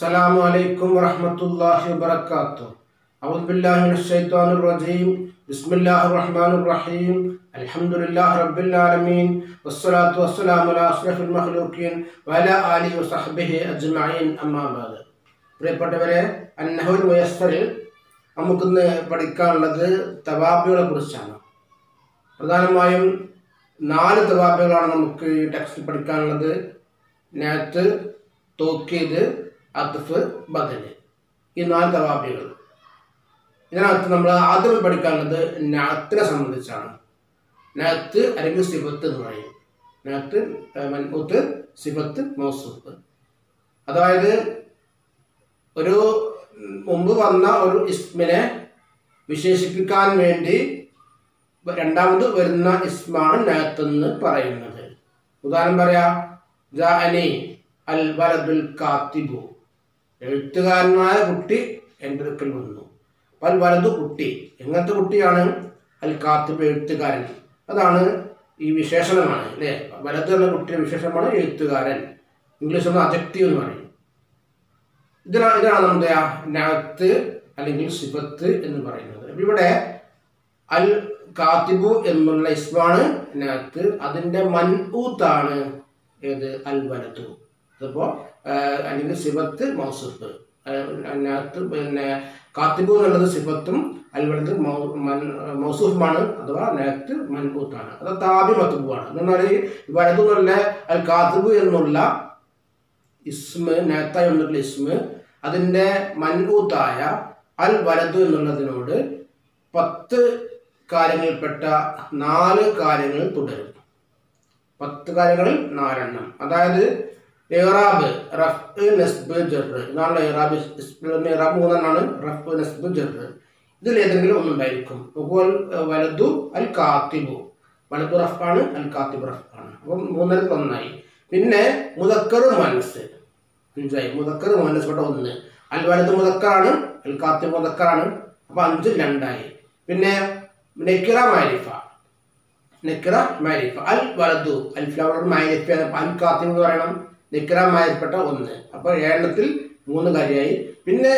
السلام عليكم ورحمة الله وبركاته أعوذ بالله من الشيطان الرجيم بسم الله الرحمن الرحيم الحمد لله رب العالمين والصلاة والسلام على أشرف المخلوقين وعلى آله وصحبه أجمعين أما بعد പ്രിയപ്പെട്ടവരെ അന്നഹുൽ മുയസ്സറിൽ നമുക്കിന്ന് പഠിക്കാനുള്ളത് തവാബികളെ കുറിച്ചാണ് പ്രധാനമായും നാല് തവാബികളാണ് നമുക്ക് ഈ ടെക്സ്റ്റിൽ പഠിക്കാനുള്ളത് നാത്ത് തോക്കീത് അത്ഫ് ബദല് ഈ നാല് തവാബികൾ ഇതിനകത്ത് നമ്മൾ ആദ്യം പഠിക്കാനുള്ളത് നാത്തിനെ സംബന്ധിച്ചാണ് നാത്ത് അല്ലെങ്കിൽ സിബത്ത് എന്ന് പറയും നാത്ത് മൻഊത്ത് സിബത്ത് മൗസൂഫ് അതായത് ഒരു മുമ്പ് വന്ന ഒരു ഇസ്മിനെ വിശേഷിപ്പിക്കാൻ വേണ്ടി രണ്ടാമത് വരുന്ന ഇസ്മാണ് നാത്ത് എന്ന് പറയുന്നത് ഉദാഹരണം പറയാം ജാഅനി അൽ വലദുൽ കാത്തിബു എഴുത്തുകാരനായ കുട്ടി എൻ്റെ അടുക്കൽ വന്നു അൽ വലതു കുട്ടി എങ്ങനത്തെ കുട്ടിയാണ് അൽ കാത്തിബ് എഴുത്തുകാരൻ അതാണ് ഈ വിശേഷണമാണ് അല്ലേ വലത് എന്ന കുട്ടിയുടെ വിശേഷണമാണ് എഴുത്തുകാരൻ ഇംഗ്ലീഷിൽ അജക്റ്റീവ് എന്ന് പറയും ഇതിനാണ് ഇതാണ് നമ്മുടെ നാത്ത് അല്ലെങ്കിൽ സിബത്ത് എന്ന് പറയുന്നത് അപ്പൊ ഇവിടെ അൽ കാത്തിബു എന്നുള്ള ഇസ്മാണ് നാത്ത് അതിൻ്റെ മൻഊത്താണ് ഏത് അൽ വലതു അതിപ്പോൾ അല്ലെങ്കിൽ സിബത്ത് മൗസുഫ് അതിനകത്ത് പിന്നെ കാത്തിബു എന്നുള്ളത് സിബത്തും അൽ വലത് മൗസൂഫുമാണ് അഥവാ നേത്ത് മൻകൂത്താണ് അത് താബി മത്തുബുവാണ് എന്നാൽ ഈ വലതു എന്നുള്ള അൽ കാത്തിബു എന്നുള്ള ഇസ്മ് നേത്തായി എന്നുള്ള ഇസ്മ് അതിൻ്റെ മൻകൂത്തായ അൽ വലതു എന്നുള്ളതിനോട് പത്ത് കാര്യങ്ങളിൽപ്പെട്ട നാല് കാര്യങ്ങൾ തുടരും പത്ത് കാര്യങ്ങളിൽ നാലെണ്ണം അതായത് ഇറാബ് റഫ് നസ്ബ് ജറ് ഇതാണ് ഇറാബ് ഇറാബ് മൂന്നെണ്ണമാണ് റഫ് നസ്ബ് ജറ് ഇതിൽ ഏതെങ്കിലും ഒന്നുണ്ടായിരിക്കും അപ്പോൾ വലതു അൽ കാത്തിബു വലതു റഫാണ് അൽ കാത്തിബ് റഫാണ് അപ്പം മൂന്നിടത്ത് ഒന്നായി പിന്നെ മുതക്കർ മനസ്സ് അഞ്ചായി മുതക്കർ മനസ്സ് പെട്ട ഒന്ന് അൽ വലത് മുതക്കറാണ് അൽ കാത്തിബ് മുതക്കറാണ് അപ്പം അഞ്ച് രണ്ടായി പിന്നെ നെക്കിറ മാരിഫ നെക്കിറ മാരിഫ അൽ വലതു അൽ ഫ്ലവർ മാരിഫ അൽ കാത്തിബ് എന്ന് പറയണം നിക്രാമായപ്പെട്ട ഒന്ന് അപ്പോൾ ഏഴത്തിൽ മൂന്ന് കാര്യമായി പിന്നെ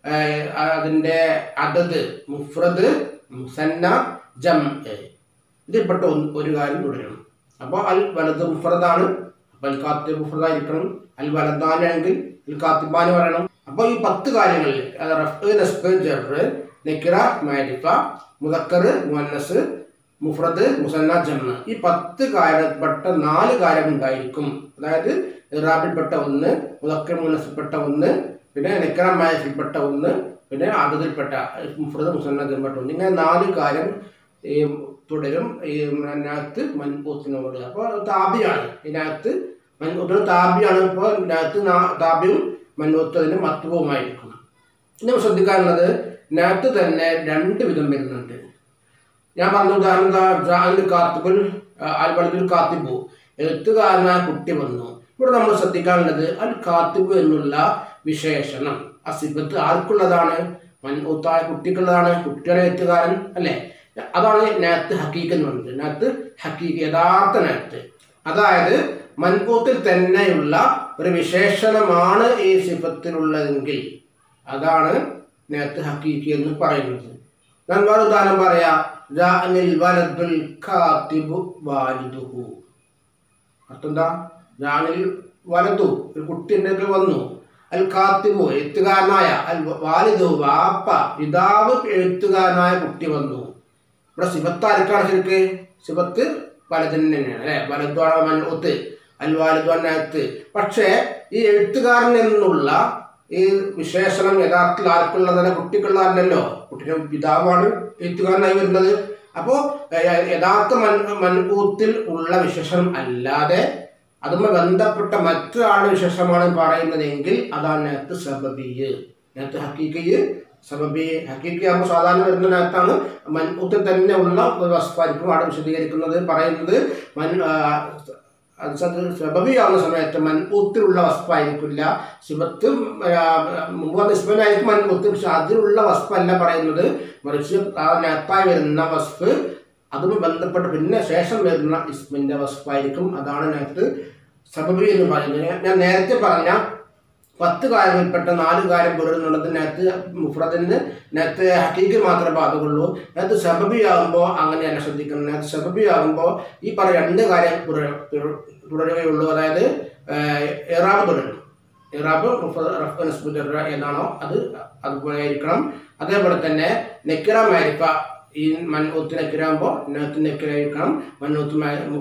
അതിൻ്റെ അതത് മുഫ്രദ് മുസന്ന ജം ഇതിൽപ്പെട്ട ഒരു കാര്യം തുടരണം അപ്പോൾ അൽ വലത് മുഫ്രദാണ് അപ്പോൾ അൽ കാത്തി മുഫ്രദായിരിക്കണം അൽ വലദാനാണെങ്കിൽ അൽ കാത്തിബാന് പറയണം അപ്പോൾ ഈ പത്ത് കാര്യങ്ങളിൽ റഫ് നസ്ബ് ജറ് നെക്കിറ മാരിഫ മുദക്കർ മുന്നസ് മുഫ്രദ് മുസന്ന ജമ്മ ഈ പത്ത് കാര്യപ്പെട്ട നാല് കാര്യം ഉണ്ടായിരിക്കും അതായത് ഇറാബിൽപ്പെട്ട ഒന്ന് മുതക്കർ മുനസിൽപ്പെട്ട ഒന്ന് പിന്നെ നെക്കറമായസിൽപ്പെട്ട ഒന്ന് പിന്നെ ആദതിൽപ്പെട്ട മുഫ്രദ് മുസന്ന ജമ്മപ്പെട്ട ഒന്ന് ഇങ്ങനെ നാല് കാര്യം ഈ തുടരും ഈ അതിനകത്ത് മൻകൂത്തിനോട് അപ്പോൾ താബിയാണ് ഇതിനകത്ത് മൻകൂത്തിന് താബിയാണ് ഇപ്പോൾ ഇതിനകത്ത് താബിയും മൻകൂത്തതിന് മത്വവുമായിരിക്കും ഇനി ശ്രദ്ധിക്കാനുള്ളത് ഇതിനകത്ത് തന്നെ രണ്ട് വിധം വരുന്നുണ്ട് ഞാൻ പറഞ്ഞ ഉദാഹരണം എന്താ കാത്തുബുൽ അൽബലബുൽ കാത്തിബു എഴുത്തുകാരനായ കുട്ടി വന്നു ഇവിടെ നമ്മൾ ശ്രദ്ധിക്കാനുള്ളത് അൽ കാത്തിബ് എന്നുള്ള വിശേഷണം അസിബത്ത് ആർക്കുള്ളതാണ് മൻഊത്തായ കുട്ടിക്കുള്ളതാണ് കുട്ടിയുടെ എഴുത്തുകാരൻ അല്ലേ അതാണ് നാത്ത് ഹക്കീക്ക് എന്ന് പറയുന്നത് നാത്ത് ഹക്കീക്ക് യഥാർത്ഥ നാത്ത് അതായത് മൻകൂത്തിൽ തന്നെയുള്ള ഒരു വിശേഷണമാണ് ഈ സിഫത്തിലുള്ളതെങ്കിൽ അതാണ് നാത്ത് ഹക്കീക്ക് എന്ന് പറയുന്നത് ഞാൻ വേറെ ഉദാഹരണം പറയാ വലദുൽ കാത്തിബു വാലിദുഹു അർത്ഥം എന്താ ഞാനിൽ വലതു ഒരു കുട്ടി എൻ്റെ അടുക്കൽ വന്നു അൽ കാത്തിബു എഴുത്തുകാരനായ അൽ വാലിദു വാപ്പ പിതാവ് എഴുത്തുകാരനായ കുട്ടി വന്നു ഇവിടെ സിബത്ത് ആർക്കാണ് ശരിക്ക് സിബത്ത് വലതിന് തന്നെയാണ് അല്ലെ വലദ്വാണ് ഒത്ത് അൽ വാലിദ്വാനകത്ത് പക്ഷേ ഈ എഴുത്തുകാരൻ എന്നുള്ള ഈ വിശേഷണം യഥാർത്ഥത്തിൽ ആർക്കുള്ളതല്ല കുട്ടിക്കുള്ളതല്ലല്ലോ കുട്ടിയുടെ പിതാവാണ് എഴുത്തുകാരനായി വരുന്നത് അപ്പോൾ യഥാർത്ഥ മൻ മൻകൂത്തിൽ ഉള്ള വിശേഷണം അല്ലാതെ അതുമായി ബന്ധപ്പെട്ട മറ്റൊരാളുടെ വിശേഷമാണ് പറയുന്നതെങ്കിൽ അതാണ് നേരത്ത് സബബിയ് നേരത്ത് ഹക്കീക്കയ് സബബി ഹക്കീക്ക് ആകുമ്പോൾ സാധാരണ വരുന്ന നേരത്താണ് മൻകൂത്തിൽ തന്നെ ഉള്ള ഒരു വസ്തുവായിരിക്കും അവിടെ വിശദീകരിക്കുന്നത് പറയുന്നത് മൻ സബബിയാവുന്ന സമയത്ത് മൻകൂത്തിലുള്ള വസ്തുവായിരിക്കില്ല ശിവത്ത് മുമ്പ് വന്ന ഇസ്മനായിരിക്കും മൻകൂത്ത് പക്ഷെ അതിലുള്ള വസ്തുവല്ല പറയുന്നത് മറിച്ച് ആ നേരത്തായി വരുന്ന വസ്തു അതുമായി ബന്ധപ്പെട്ട് പിന്നെ ശേഷം വരുന്ന ഇസ്മിൻ്റെ വസ്തുവായിരിക്കും അതാണ് നേരത്ത് സബബി എന്ന് പറയുന്നത് ഞാൻ നേരത്തെ പറഞ്ഞ പത്ത് കാര്യങ്ങളിൽപ്പെട്ട നാല് കാര്യം പുറത്തുള്ളത് നേരത്തെ മുഫ്രദിന് നേരത്തെ ഹക്കീക്ക് മാത്രമേ ബാധകുള്ളൂ നേരത്തെ സബബിയാകുമ്പോൾ അങ്ങനെയല്ല ശ്രദ്ധിക്കണം നേരത്തെ സബബിയാകുമ്പോൾ ഈ പറഞ്ഞ രണ്ട് കാര്യം തുടര- തുടര- തുടരുകയുള്ളൂ അതായത് എറാബ് തുടരും ഇറാബ് എന്നാണോ അത് അതുപോലെ ആയിരിക്കണം അതേപോലെ തന്നെ നെക്കിറ മാരിഫ ഈ മൻഊത്ത് നെക്കിറാകുമ്പോൾ നകത്ത് നെക്കിറായിരിക്കണം മൻഊത്ത്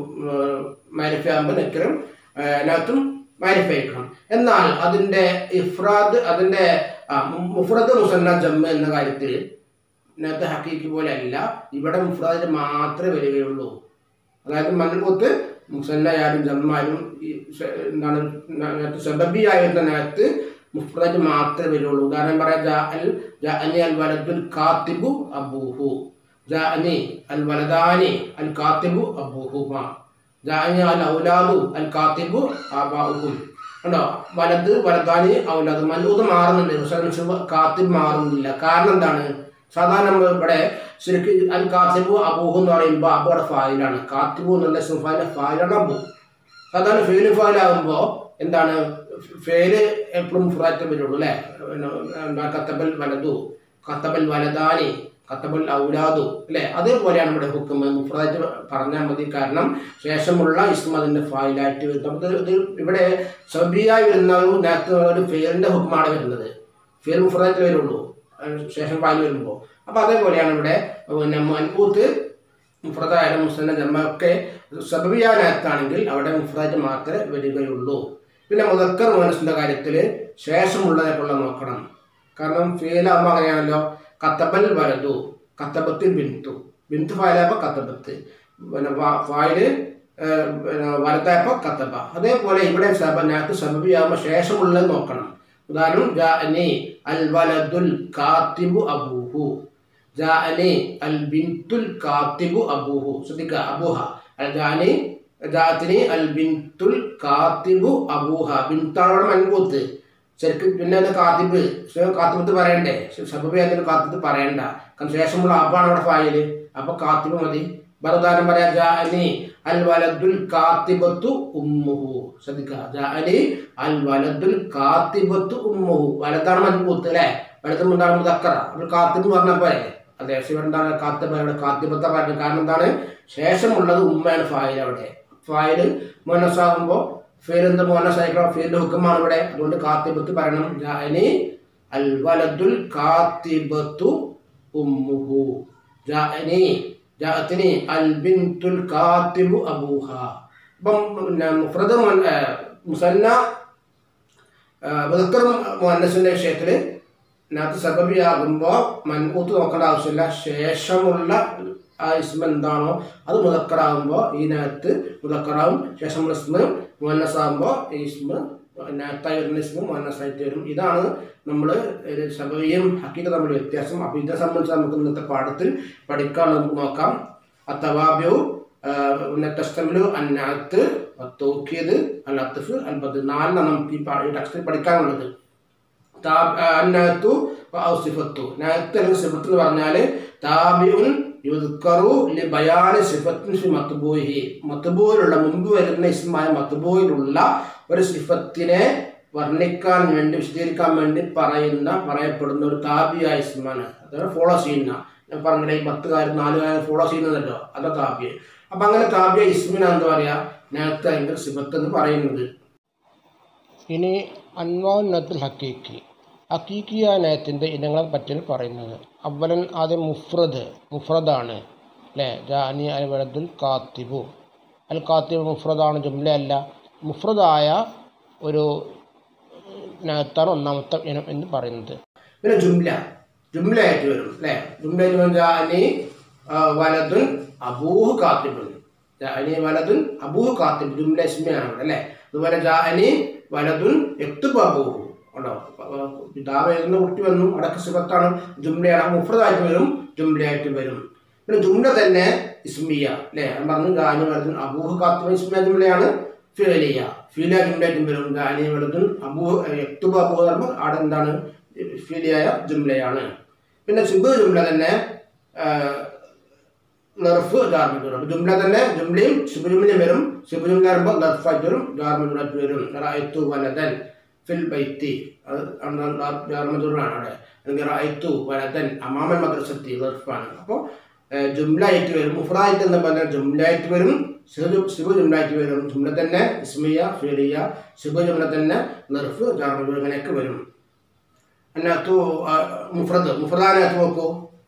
മാരിഫ ആകുമ്പോൾ നെക്കിറും നകത്തും മാരിഫ ആയിരിക്കണം എന്നാൽ അതിൻ്റെ ഇഫ്രാദ് അതിൻ്റെ ആ, മുഫ്രദ് മുസന്ന ജമ്മ് എന്ന കാര്യത്തിൽ നേരത്തെ ഹക്കീക്ക് പോലെ അല്ല ഇവിടെ മുഫ്രാദിൽ മാത്രമേ വരികയുള്ളൂ അതായത് മണ്ണൂത്ത് മുസന്നയായാലും ജമ്മായാലും ഈ സ- എന്താണ് നേരത്തെ സബബിയായ നേരത്ത് മുഫ്രദ് മാത്രമേ വരുള്ളൂ ഉദാഹരണം പറയാം ജാ അൽ ജാ അനി അൽ വലദുൽ കാത്തിബു അബൂഹു ജാ അനി അൽ വലദാനി അൽ കാത്തിബു അബൂഹുമ ജാ അനി അൽ ഔലാദു അൽ കാത്തിബു ആബാഹും ഉണ്ടോ വലത് വലദാനി ഔലാദ് മല്ലൂത് മാറുന്നുണ്ട് പക്ഷേ കാത്തിബ് മാറുന്നില്ല കാരണം എന്താണ് സാധാരണ നമ്മൾ ഇവിടെ ശരിക്കും അൽ കാത്തിബു അബൂഹു എന്ന് പറയുമ്പോൾ അബുടെ ഫായിലാണ് കാത്തിബു എന്നുള്ള ഫായിലെ ഫായിലാണ് അബു സാധാരണ ഫെയില് ഫായിലാകുമ്പോൾ എന്താണ് ഫെയില് എപ്പോഴും ഫ്രാറ്റ് വരുള്ളൂ അല്ലേ പിന്നെ എന്താ കത്തബൽ വലതു കത്തബൽ വലദാനി കത്തബൽ ഔലാദു അല്ലേ അതേപോലെയാണ് ഇവിടെ ഹുക്കും മുഫ്രാറ്റ് പറഞ്ഞാൽ മതി കാരണം ശേഷമുള്ള ഇസ്മ അതിൻ്റെ ഫായിലായിട്ട് വരുന്നത് അപ്പോൾ ഇത് ഇവിടെ സബിയായി വരുന്ന ഒരു നേരത്തെ ഒരു ഫെയറിൻ്റെ ഹുക്കുമാണ് വരുന്നത് ഫെയർ മുഫ്രാറ്റ് വരുള്ളൂ അതിന് ശേഷം ഫായിൽ വരുമ്പോൾ അപ്പോൾ അതേപോലെയാണ് ഇവിടെ പിന്നെ മൻപൂത്ത് മുഫ്രദായാലും മുസ്ലിം ജന്മൊക്കെ സബബിയാനകത്താണെങ്കിൽ അവിടെ മുഫ്രാറ്റ് മാത്രമേ വരികയുള്ളൂ പിന്നെ മുതക്കർ മോനസിൻ്റെ കാര്യത്തിൽ ശേഷമുള്ളതൊക്കെയുള്ള നോക്കണം കാരണം ഫീലാകുമ്പോൾ അങ്ങനെയാണല്ലോ കത്തബൽ വലതു കത്തബത്ത് ബിന്തു ബിന്തു ഫായിലായപ്പോൾ കത്തബത്ത് പിന്നെ ഫാ- ഫായില് ഏഹ്, പിന്നെ വലത്തായപ്പോൾ കത്തബ അതേപോലെ ഇവിടെ സബനകത്ത് സബബിയാകുമ്പോൾ ശേഷമുള്ളത് നോക്കണം ഉദാഹരണം ജാഅനി അൽ വലദുൽ കാത്തിബു അബൂഹു ജാഅനി അൽ ബിന്തുൽ കാത്തിബു അബൂഹു ശ്രദ്ധിക്കുക അബൂഹ അൽ ജാനി ജാഅത്തിനി അൽ ബിന്തുൽ കാത്തിബു അബൂഹ ബിന്താണ് അവിടെ മൻകൂത്ത് ശരിക്കും പിന്നെ അത് കാത്തിബ് ശരി, കാത്തിബത്ത് പറയണ്ടേ സബബിയാത്തിന് കാത്തിബത്ത് പറയണ്ട കാരണം ശേഷമുള്ള അബാണ് അവിടെ ഫായില് അപ്പൊ കാത്തിബ് മതി ബറുദാനം പറയാ ജാഅനി അൽ വലദുൽ കാത്തിബത്തു ഉമ്മുഹു ശ്രദ്ധിക്കുക ജാഅനി അൽ വലദുൽ കാത്തിബത്തു ഉമ്മുഹു വലതാണ് മൻകൂത്ത് അല്ലേ വലത് എന്താണ് മുതക്കറ അപ്പോൾ കാത്തിബ് പറഞ്ഞ പോലെ അതെ ശിവൻ എന്താണ് കാത്തിബ് അവിടെ കാത്തിബത്ത പറഞ്ഞു കാരണം എന്താണ് ശേഷമുള്ളത് ഉമ്മയാണ് ഫായിൽ അവിടെ ഫായിൽ മോനസാകുമ്പോൾ ഫീൽ എന്ത് മോനസായിക്കണം ഫീലിന്റെ ഹുക്കമാണ് ഇവിടെ അതുകൊണ്ട് കാത്തിബത്ത് പറയണം ജാഅനി അൽ വലദുൽ കാത്തിബത്തു ഉമ്മുഹു ജാഅനി ജാഅത്തിനി അൽ ബിന്തുൽ കാത്തിബു അബൂഹ അപ്പം പിന്നെ മുഫ്രദ് മുൻ- ഏ, മുസന്ന മുതക്കർ മുഹന്നസിന്റെ വിഷയത്തിൽ ഇതിനകത്ത് സബബിയാകുമ്പോൾ മൻകൂത്ത് നോക്കേണ്ട ആവശ്യമില്ല ശേഷമുള്ള ആ ഇസ്മ എന്താണോ അത് മുതക്കറാകുമ്പോൾ ഇതിനകത്ത് മുതക്കറാവും ശേഷമുള്ള ഇസ്മ മുഹന്നസാകുമ്പോൾ ഈ ഇസ്മ നകത്തായി വരുന്ന ഇസ്മ മുഹന്നസായിട്ട് വരും ഇതാണ് നമ്മൾ ഒരു സബവിയും ഹക്കീക്ക് തമ്മിൽ വ്യത്യാസം അപ്പോൾ ഇതിനെ സംബന്ധിച്ച് നമുക്ക് ഇന്നത്തെ പാഠത്തിൽ പഠിക്കാൻ നമുക്ക് നോക്കാം അത്തവാബ്യു തസ്തമിലു അന്നത്ത് തൗക്കീദ് അൽ അത്തഫ് അൽ ബദ് നാലെണ്ണം നമുക്ക് ഈ പാ- ഈ ടെക്സ്റ്റിൽ പഠിക്കാനുള്ളത് താ- ആ, അന്നത്തു ഔസിഫത്തു നഅത്ത് അല്ലെങ്കിൽ സിഫത്ത് എന്ന് പറഞ്ഞാൽ താബിഉൻ യുദ്കറു ലി ബയാനി സിഫത്തിൻ ഫി മത്ബൂഹി മത്ബൂയിലുള്ള മുമ്പ് വരുന്ന ഇസ്മായ മത്ബൂയിലുള്ള ഒരു സിഫത്തിനെ വർണ്ണിക്കാൻ വേണ്ടി വിശദീകരിക്കാൻ വേണ്ടി പറയുന്ന പറയപ്പെടുന്ന ഒരു താബിയായ ഇസ്മാണ് അതായത് ഫോളോ ചെയ്യുന്ന ഞാൻ പറഞ്ഞില്ലേ ഈ പത്ത് കാര്യം നാല് കാര്യം ഫോളോ ചെയ്യുന്നതല്ലോ അതാ താബിയ അപ്പം അങ്ങനെ താബിയ ഇസ്മിനാണ് എന്താ പറയുക നേരത്തെ അതിൻ്റെ സിഫത്ത് എന്ന് പറയുന്നത് ഇനി അൻവാനത്തിൽ ഹക്കീക്കി ഹക്കീക്കിയ നയത്തിൻ്റെ ഇനങ്ങളെ പറ്റിയാണ് പറയുന്നത് അവലൻ ആദ്യം മുഫ്രദ് മുഫ്രദാണ് അല്ലേ ജാനി അൽ വലദുൽ കാത്തിബു അൽ കാത്തിബ് മുഫ്രദാണ് ജുംല അല്ല മുഫ്രദായ ഒരു നയത്താണ് ഒന്നാമത്തെ ഇനം എന്ന് പറയുന്നത് പിന്നെ ജുംല ജുംലയായിട്ട് വരും അല്ലേ ജുംലയായിട്ട് വരും ജാനി വലദുൻ അബൂഹ് കാത്തിബുൻ ജാനി വലദുൻ അബൂഹ് കാത്തിബ് ജുംല ഇസ്മിയാണ് അവിടെ അല്ലേ അതുപോലെ ജാനി വലദുൻ എത്തുബ് അബൂഹു ഉണ്ടോ പിതാവ് എഴുതുന്ന കുട്ടി വന്നു അടക്ക സിബത്താണ് ജുംലയാണ് മുഫ്രദായിട്ട് വരും ജുംലയായിട്ട് വരും പിന്നെ ജുംല തന്നെ ഇസ്മിയ അല്ലേ ഞാൻ പറഞ്ഞു ജാനി വലദുൻ അബൂഹ് കാത്തിബ് ഇസ്മിയ ജുംലയാണ് ഫിലിയ ഫിലിയ ജുംലയായിട്ടും വരും ജാനി വലദുൻ അബൂഹ് എത്തുബ് അബൂഹ് പറയുമ്പോൾ അവിടെ എന്താണ് ഫിലിയായ ജുംലയാണ് പിന്നെ സിബ് ജുംല തന്നെ ലർഫ് ജാർമിക് വരും ജുംല തന്നെ ജുംലയും ശുഭജുംലയും വരും ശുഭജുംല വരുമ്പോൾ ലർഫായിട്ട് വരും ജാർമിക് വരും റഅയ്തു വലദൻ ഫിൽ ബൈത്തി അത് ജാർമജൂറാണ് അവിടെ അല്ലെങ്കിൽ റൈത്തു വലതൻ അമാമൻ മദ്രസത്തി ഗർഫാണ് അപ്പോൾ ജുംലായിട്ട് വരും മുഫ്രായിട്ട് എന്ന് പറഞ്ഞാൽ ജുംലായിട്ട് വരും സിബു സിബു ജുംലായിട്ട് വരും ജുംല തന്നെ ഇസ്മിയ ഫിലിയ സിബു ജുംല തന്നെ നിർഫ് ജാർമജൂർ ഇങ്ങനെയൊക്കെ വരും അതിനകത്തു മുഫ്രദ് മുഫ്രദാനകത്ത് നോക്കൂ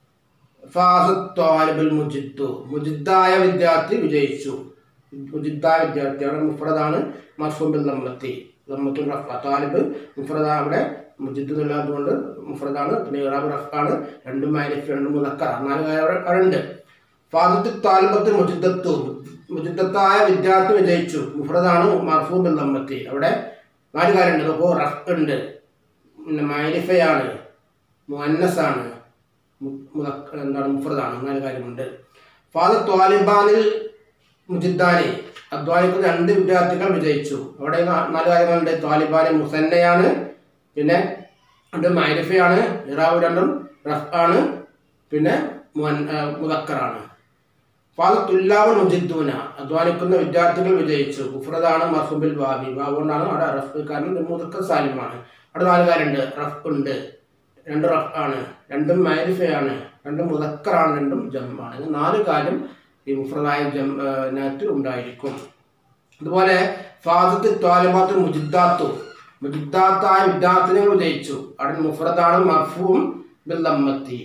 ഫാസത്വാലിബുൽ മുജിദ്ദു മുജിദ്ദായ വിദ്യാർത്ഥി വിജയിച്ചു മുജിദ്ദായ വിദ്യാർത്ഥി അവിടെ മുഫ്രദാണ് മർഫുബിൽ ലമ്മത്തി ലമ്മത്തുൽ റഫ താലിബ് മുഫ്രദ അവിടെ മുജിദ് എന്നുള്ളതുകൊണ്ട് മുഫ്രദാണ് പിന്നെ ഇറാബ് റഫാണ് രണ്ടും മാരിഫ് രണ്ടും മുതക്കറ നാല് കാര്യം അവിടെ അവിടെ ഉണ്ട് ഫാദത്ത് താലിബത്ത് മുജിദ്ദത്തു മുജിദ്ദത്തായ വിദ്യാർത്ഥി വിജയിച്ചു മുഫ്രദാണ് മർഫൂബിൽ ലമ്മത്തി അവിടെ നാല് കാര്യമുണ്ട് നോക്കൂ റഫ് ഉണ്ട് പിന്നെ മാരിഫയാണ് മുഅന്നസാണ് മു- മുതക്ക- എന്താണ് മുഫ്രദാണ് അങ്ങനെ കാര്യമുണ്ട് ഫാദർ ത്വാലിബാനിൽ മുജിദ്ദാനി അധ്വാനിക്കുന്ന രണ്ട് വിദ്യാർത്ഥികൾ വിജയിച്ചു അവിടെ നാ- നാല് കാര്യങ്ങളുണ്ട് ത്വാലിബാനി മുസന്നയാണ് പിന്നെ രണ്ട് മൈരഫയാണ് ഇറാവ് രണ്ടും റഫ് ആണ് പിന്നെ മുഅൻ- ആ, മുദക്കറാണ് ഫാദർ തുല്ലാബ് മുജിദ്ദൂന അധ്വാനിക്കുന്ന വിദ്യാർത്ഥികൾ വിജയിച്ചു മുഫ്രദാണ് മർഫുബിൽ ബാബി ബാബ് കൊണ്ടാണ് അവിടെ റഫ് കാരണം മുദക്കർ സാലിമാണ് അവിടെ നാല് കാര്യമുണ്ട് റഫ് ഉണ്ട് രണ്ട് റഫ് ആണ് രണ്ടും മാരിഫയാണ് രണ്ടും മുതക്കറാണ് രണ്ടും ജമ്മാണ് ഇത് നാല് കാര്യം ഈ മുഫ്രദായ ജം നകത്ത് ഉണ്ടായിരിക്കും അതുപോലെ ഫാദത്ത് ത്വാലിബാത്ത് മുജിദ്ദാത്തു മുജിദ്ദാത്തായ വിദ്യാർത്ഥിനികൾ വിജയിച്ചു അവിടെ മുഫ്രദാണ് മർഫുവും ബില്ലമ്മത്തി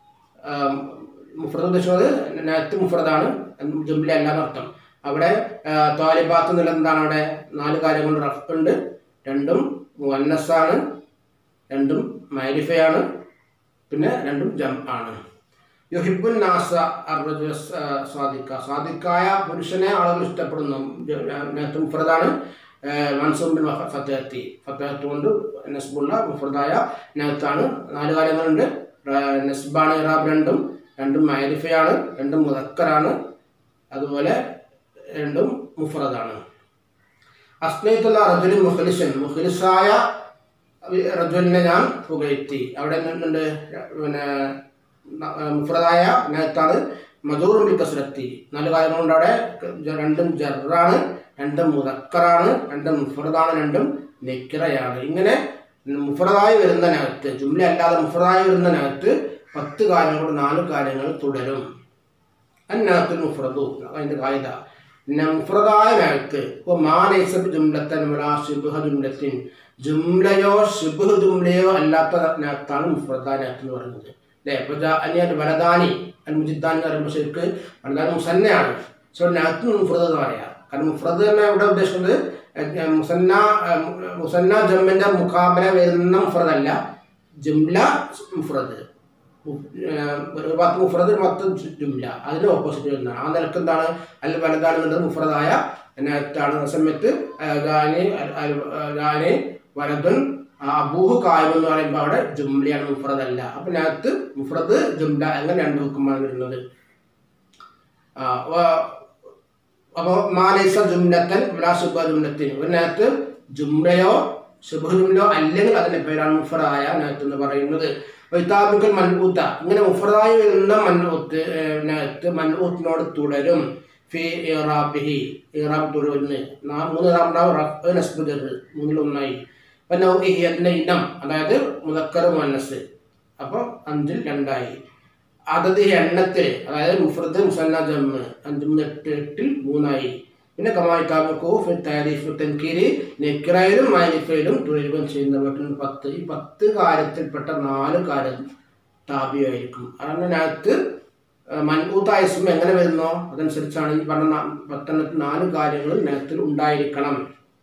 മുഫ്രദ് ഉദ്ദേശിക്കുന്നത് നകത്ത് മുഫ്രദാണ് ജുംല അല്ല എന്നർത്ഥം അവിടെ ആ, ത്വാലിബാത്ത് എന്നുള്ള എന്താണ് അവിടെ നാല് കാര്യങ്ങൾ റഫ് ഉണ്ട് രണ്ടും മുന്നസാണ് രണ്ടും മാരിഫയാണ് പിന്നെ രണ്ടും ജം ആണ് യുഹിബുൻ നാസ അർറജുല സ്വാദിക്ക സ്വാദിക്കായ പുരുഷനെ ആളുകൾ ഇഷ്ടപ്പെടുന്നു നേരത്തെ മുഫ്രദാണ് മൻസൂബിൻ ഫത്തേത്തി ഫത്തേത്ത് കൊണ്ട് നസ്ബുള്ള മുഫ്രദായ നേരത്താണ് നാല് കാര്യങ്ങളുണ്ട് റ- നസ്ബാണ് ഇറാബ് രണ്ടും രണ്ടും മാരിഫയാണ് രണ്ടും മുതക്കറാണ് അതുപോലെ രണ്ടും മുഫ്രദാണ് അസ്നൈത്തുള്ള റജുലി മുഖലിസൻ മുഖലിസായ റജുലിനെ ഞാൻ പുകഴ്ത്തി അവിടെ നിന്നുണ്ട് പിന്നെ ന- മുഫ്രദായ നേത്താണ് മജൂറും കസരത്തി നാല് കാര്യങ്ങളുണ്ട് അവിടെ ജ- രണ്ടും ജറാണ് രണ്ടും മുതക്കറാണ് രണ്ടും മുഫ്രദാണ് രണ്ടും നെക്കിറയാണ് ഇങ്ങനെ മുഫ്രദായി വരുന്നതിനകത്ത് ജുംല അല്ലാതെ മുഫ്രദായി വരുന്നതിനകത്ത് പത്ത് കാര്യങ്ങൾ നാല് കാര്യങ്ങൾ തുടരും അന്നകത്തുൽ മുഫ്രദു അതിൻ്റെ കായിക പിന്നെ മുഫ്രദായ നകത്ത് ഇപ്പോൾ മാനൈസബ് ജുംലത്തൻ വലാ ഷിബ്ഹ ജുംലത്തിൻ ജുംലയോ ഷിബ്ഹ് ജുംലയോ അല്ലാത്ത നകത്താണ് മുഫ്രദായ നകത്ത് എന്ന് പറയുന്നത് അല്ലേ അപ്പോൾ അനിയായിട്ട് വലദാനി അൽ മുജിദ്ദാൻ എന്ന് പറയുമ്പോൾ ശരിക്ക് വലദാനി മുസന്നയാണ് സോ നകത്ത് മുഫ്രദ് എന്ന് പറയാം കാരണം മുഫ്രദ് തന്നെ ഇവിടെ ഉദ്ദേശിക്കുന്നത് ഏഹ്, മുസന്ന ഏഹ്, മുസന്ന ജമ്മിന്റെ മുഖാബല വരുന്ന മുഫ്രദല്ല ജുംല മുഫ്രദ് ഒരു പത്ത് മുഫ്രദ് ഒരു പത്ത് ജുംല അതിന് ഓപ്പോസിറ്റ് വരുന്നതാണ് ആ നിലക്ക് എന്താണ് അല്ല വലതാണെന്നുള്ളത് മുഫ്രദായ എന്നത്താണ് ആ സമയത്ത് ഗാനി ഗാനി വലതുൻ അബൂഹ് കായം എന്ന് പറയുമ്പോൾ അവിടെ ജുംലയാണ് മുഫ്രദല്ല അപ്പൊ അതിനകത്ത് മുഫ്രദ് ജുംല അങ്ങനെ രണ്ട് ഹുക്കുമാണ് വരുന്നത് ആ, വ- അപ്പോൾ മാലൈസ ജുംലത്തൻ വിലാ ശുഭ ജുംലത്തിന് ഇതിനകത്ത് ജുംലയോ ശുഭ ജുംലയോ അല്ലെങ്കിൽ അതിന്റെ പേരാണ് മുഫറായ നകത്ത് എന്ന് പറയുന്നത് വൈതാബിക്കൽ മൻഊത്ത ഇങ്ങനെ മുഫറായി വരുന്ന മൻഊത്ത് നകത്ത് മൻഊത്തിനോട് തുടരും ഫി ഇറാബിഹി ഇറാബ് തുടരുന്ന് നാ- മൂന്ന് ഇറാബ് ഉണ്ടാവും റഫ് നസ്ബ് ജർ മൂന്നിലൊന്നായി പിന്നെ ഈ അതിന്റെ ഇനം അതായത് മുതക്കർ മനസ്സ് അപ്പോൾ അഞ്ചിൽ രണ്ടായി അതത് എണ്ണത്തിൽ അതായത് മുഫ്രദ് മുസന്ന ജമ്മ് അഞ്ചും മൂന്ന് എട്ട് എട്ടിൽ മൂന്നായി പിന്നെ കമായി താബക്കോ ഫിൽ താരിഫ് തൻകീരി നെക്കിറയിലും മാനിഫയിലും തുടരുകയും ചെയ്യുന്ന വീട്ടിൽ പത്ത് ഈ പത്ത് കാര്യത്തിൽപ്പെട്ട നാല് കാര്യം താപിയായിരിക്കും അതിനകത്ത് മൻകൂത്തായ ഇസ്മ എങ്ങനെ വരുന്നോ അതനുസരിച്ചാണ് ഈ പറഞ്ഞ നാ- പത്തെണ്ണത്തിൽ നാല് കാര്യങ്ങൾ നകത്തിൽ ഉണ്ടായിരിക്കണം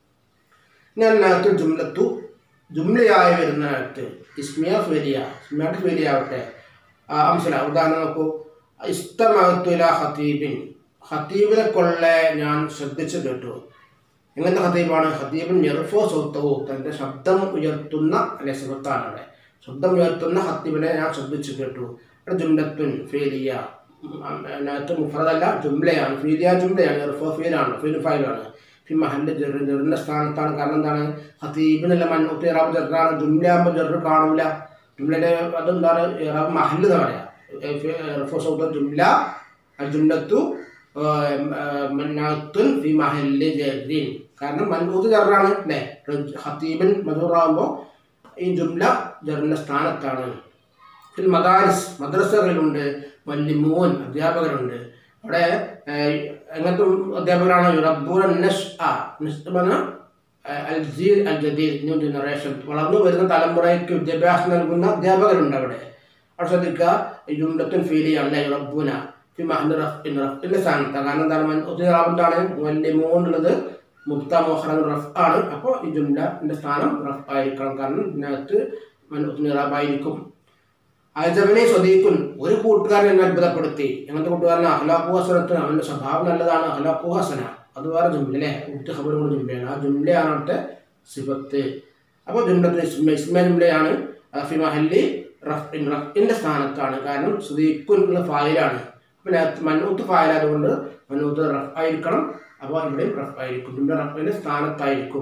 ഞാൻ നകത്ത് ജുംലത്തു ജുംലയായി വരുന്ന നകത്ത് ഇസ്മിയ ഫേലിയ ഇസ്മിയായിട്ട് ഫേലിയ ആവട്ടെ ആ, അംശല ഉദാഹരണം നോക്കൂ ഇസ്തമത്തുല ഹത്തീബിൻ ഹത്തീബിനെ കൊള്ളെ ഞാൻ ശ്രദ്ധിച്ചു കേട്ടു എങ്ങനത്തെ ഹത്തീബാണ് ഹത്തീബിൻ ഞെർഫോ സൗത്തവോ തൻ്റെ ശബ്ദം ഉയർത്തുന്ന അല്ലെ സുഹൃത്താണ് അവിടെ ശബ്ദം ഉയർത്തുന്ന ഹത്തീബിനെ ഞാൻ ശ്രദ്ധിച്ചു കേട്ടു അവിടെ ജുംലത്തുൻ ഫേലിയ അതിനകത്ത് മുഫറദല്ല ജുംലയാണ് ഫീലിയ ജുംലയാണ് ഞെർഫോ ഫീലാണ് ഫീൽ ഫൈലാണ് ഫി മഹല്ല് ജെറ് ജെറിൻ്റെ സ്ഥാനത്താണ് കാരണം എന്താണ് ഹത്തീബിനല്ല മന്നൂത്ത് ഇറാബ് ജെറാണ് ജുംല ആകുമ്പോൾ ജെറ് കാണൂല ജുംലയുടെ അതെന്താണ് ഇറാബ് മഹല്ല് എന്ന് പറയാം റഫോ സൗദ ജുംല الجملة منعت في محل جر കാരണം മൻഊത്ത് ജറാണ് അല്ലേ ഹത്തീബൻ മധൂറാകുമ്പോൾ ഈ ജുംല ജറിൻ്റെ സ്ഥാനത്താണ് പിന്നെ മദാരിസ് മദ്രസകളിലുണ്ട് മല്ലിമൂൻ അധ്യാപകരുണ്ട് അവിടെ ഏഹ്, എങ്ങനത്തെ അധ്യാപകരാണ് യുറബൂൻ നഷ് ആ നഷ് പറഞ്ഞാൽ അൽ ജീൽ അൽ ജദീദ് ന്യൂ ജനറേഷൻ വളർന്നു വരുന്ന തലമുറയ്ക്ക് വിദ്യാഭ്യാസം നൽകുന്ന അധ്യാപകരുണ്ട് അവിടെ അവിടെ ശ്രദ്ധിക്കുക ഈ ജുംലത്തുൻ ഫീൽ ചെയ്യാണ് അല്ലേ യുറബൂന ഫി മഹ്ദ് റഫ്ഇൻ റഫ്ഇന്റെ സ്ഥാനത്താണ് കാരണം എന്താണ് മൻ- ഉദ്യോഗാബന്ധാണ് മല്ലിമൂൻ ഉള്ളത് മുക്ത മോഹറൻ റഫ് ആണ് അപ്പോൾ ഈ ജുംലന്റെ സ്ഥാനം റഫ് ആയിരിക്കണം കാരണം ഇതിനകത്ത് നിറാബായിരിക്കും അജബനെ സ്വദീഖുൻ ഒരു കൂട്ടുകാരൻ എന്നെ അത്ഭുതപ്പെടുത്തി എങ്ങനത്തെ കൂട്ടുകാരൻ അഹ്ലാഖു ഹസനത്തിന് അവന്റെ സ്വഭാവം നല്ലതാണ് അഹ്ലാഖു ഹസന അത് വേറെ ജുംല അല്ലേ ഉറ്റ് ഖബറും കൂടെ ജുംലയാണ് ആ ജുംലയാണ് അവിടുത്തെ സിഫത്ത് അപ്പോൾ ജുംലത്തിന് ഇസ്മ ഇസ്മ ജുംലയാണ് ആ ഫി മഹല്ലി റഫ്ഇൻ റഫ്ഇന്റെ സ്ഥാനത്താണ് കാരണം സുദീഖുൻ ഉള്ള ഫായിലാണ് പിന്നെ മന്നൂത്ത് ഫായിലായതുകൊണ്ട് മന്നൂത്ത് റഫ് ആയിരിക്കണം അപ്പോൾ ഇവിടെയും റഫ് ആയിരിക്കും ജുംല റഫിന്റെ സ്ഥാനത്തായിരിക്കും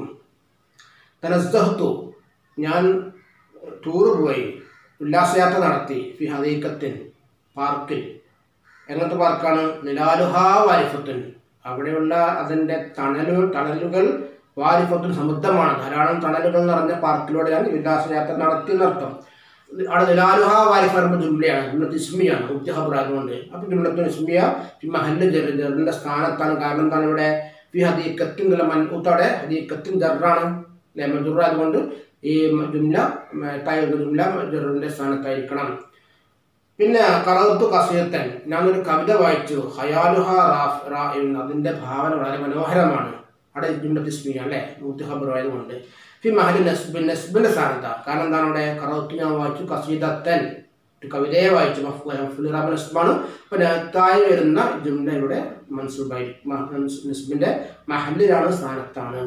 തനസ്സഹത്തു ഞാൻ ടൂറ് പോയി ഉല്ലാസയാത്ര നടത്തി ഫി ഹദീക്കത്തിൻ പാർക്കിൽ എങ്ങനത്തെ പാർക്കാണ് നിലാലുഹാ വാരിഫത്തുൻ അവിടെയുള്ള അതിൻ്റെ തണലു തണലുകൾ വാരിഫത്തുൻ സമൃദ്ധമാണ് ധാരാളം തണലുകൾ നിറഞ്ഞ പാർക്കിലൂടെ ഞാൻ ഉല്ലാസയാത്ര നടത്തി എന്നർത്ഥം അവിടെ നിലാലുഹ വാരിഫ പറയുമ്പോൾ ജുംലയാണ് ജുംലത്ത് ഇസ്മിയാണ് ഉദ്യഹബർ ആയതുകൊണ്ട് അപ്പോൾ ജുംലത്ത് ഇസ്മിയ ഫി മഹല്ല് ജർ ജറിൻ്റെ സ്ഥാനത്താണ് കാരണം എന്താണ് ഇവിടെ ഫി ഹദീക്കത്തിൻ എന്നുള്ള മൻകൂത്തോടെ ഹദീക്കത്തിൻ ജറാണ് അല്ലെ മജുറ അതുകൊണ്ട് ഈ ജുംല തായുള്ള ജുംല ജറിൻ്റെ സ്ഥാനത്തായിരിക്കണം പിന്നെ കറത്തു കസീത്തൻ ഞാനൊരു കവിത വായിച്ചു ഹയാലുഹ റാഫ് റാ എന്ന് അതിൻ്റെ ഭാവന വളരെ മനോഹരമാണ് അവിടെ ജുംലത്ത് ഇസ്മിയ അല്ലേ മുത്തുഹബർ ആയതുകൊണ്ട് ഫി മഹലി നസ്ബിൻ നസ്ബിൻ്റെ സ്ഥാനത്താണ് കാരണം എന്താണ് അവിടെ കറത്തു ഞാൻ വായിച്ചു കസീദത്തൻ ഒരു കവിതയെ വായിച്ചു മഫ്ലുറാബ് നസ്ബാണ് അപ്പോൾ നേരത്തായി വരുന്ന ജുംല ഇവിടെ മൻസൂബായിരിക്കും നസ്ബിൻ്റെ മഹലിലാണ് സ്ഥാനത്താണ്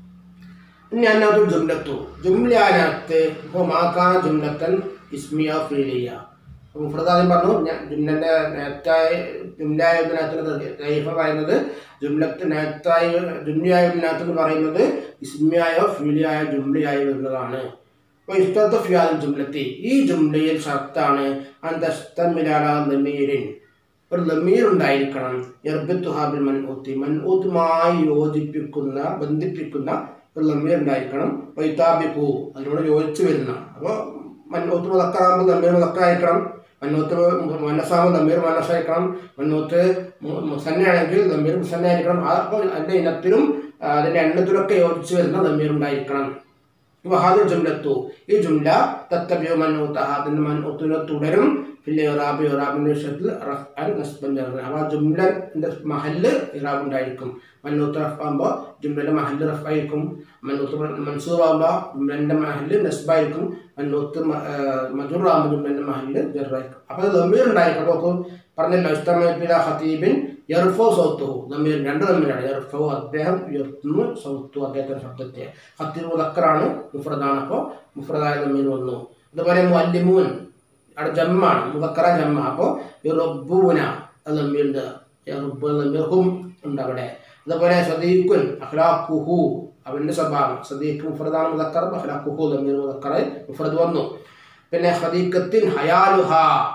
ഇനി അതിനകത്ത് ജുംലത്തു ജുംലാനകത്ത് ഇപ്പോൾ മാക്കാന ജുംലത്തൻ ഇസ്മിയ ഫീലിയ മുഫ്രദാദ്യം പറഞ്ഞു ഞാൻ ജുംലൻ്റെ നേരത്തായി ജുംലായതിനകത്ത് ലൈഫ പറയുന്നത് ജുംലത്ത് നേരത്തായി ജുംലയായതിനകത്ത് എന്ന് പറയുന്നത് ഇസ്മിയായോ ഫീലിയായോ ജുംലയായി വരുന്നതാണ് അപ്പോൾ ഇഷ്ടത്തെ ഫിയാൽ ജുംലത്തി ഈ ജുംലയിൽ ഷർത്താണ് അന്തസ്തമിലാല ലമീരിൻ ഒരു ലമീർ ഉണ്ടായിരിക്കണം എർബത്തുഹാബിൽ മൻഊത്തി മൻഊത്തുമായി യോജിപ്പിക്കുന്ന ബന്ധിപ്പിക്കുന്ന ഒരു ലമീർ ഉണ്ടായിരിക്കണം വൈതാബിക്കു അതിനോട് യോജിച്ച് വരുന്ന അപ്പോൾ മന്നൂത്ത് മുതക്കാകുമ്പോൾ ലമീർ മുതക്കായിരിക്കണം മന്നൂത്ത് മനസ്സാകുമ്പോൾ ലമീർ മനസ്സായിരിക്കണം മന്നൂത്ത് മുസന്നയാണെങ്കിൽ ലമീർ മുസന്നയായിരിക്കണം അപ്പോൾ അതിൻ്റെ ഇനത്തിലും ആ, അതിൻ്റെ എണ്ണത്തിലൊക്കെ യോജിച്ച് വരുന്ന ലമീർ ഉണ്ടായിരിക്കണം വഹാദുൽ ജുംലത്തു ഈ ജുംല തത്തബിയോ മന്നൂത്ത അതിൻ്റെ മന്നൂത്തിനെ തുടരും പിന്നെ ഇറാബ് ഇറാബിൻ്റെ വിഷയത്തിൽ റഫ് ആൻഡ് നസ്ബൻ ചേർന്ന് അപ്പോൾ ആ ജുംലൻ്റെ മഹല്ല് ഇറാബ് ഉണ്ടായിരിക്കും മന്നൂത്ത് റഫ് ആകുമ്പോൾ ജുംലൻ്റെ മഹല്ല് റഫ് ആയിരിക്കും മന്നൂത്ത് മൻസൂർ ആകുമ്പോൾ ജുംലൻ്റെ മഹല്ല് നസ്ബായിരിക്കും മന്നൂത്ത് മജൂർ ആകുമ്പോൾ ജുംലൻ്റെ മഹല്ല് ജറായിരിക്കും അപ്പോൾ അത് ലമീർ ഉണ്ടായിരിക്കും അപ്പോൾ പറഞ്ഞല്ലോ ഇഷ്ടമേപ്പില ഹത്തീബിൻ യർഫോ സൗത്തു ലമീർ രണ്ട് ലമീറാണ് യർഫോ അദ്ദേഹം ഉയർത്തുന്നു സൗത്തു അദ്ദേഹത്തിൻ്റെ ശബ്ദത്തെ ഹത്തീബ് മുതക്കറാണ് മുഫ്രദാണ് അപ്പോൾ മുഫ്രദായ ലമീർ വന്നു അതുപോലെ മുല്ലിമൂൻ അവിടെ ജമ്മാണ് മുതക്കറ ജമ്മ അപ്പോൾ യുറബൂന ലമീറുണ്ട് യറുബ് ലമീർ ഹും ഉണ്ട് അവിടെ അതുപോലെ സദീഖുൻ അഖ്ലാഖുഹു അവൻ്റെ സ്വഭാവം സദീഖ് മുഫ്രദാണ് മുതക്കർ അഖ്ലാഖുഹു ലമീർ മുതക്കറ മുഫ്രദ് വന്നു പിന്നെ ഹദീഖത്തിൻ ഹയാലുഹ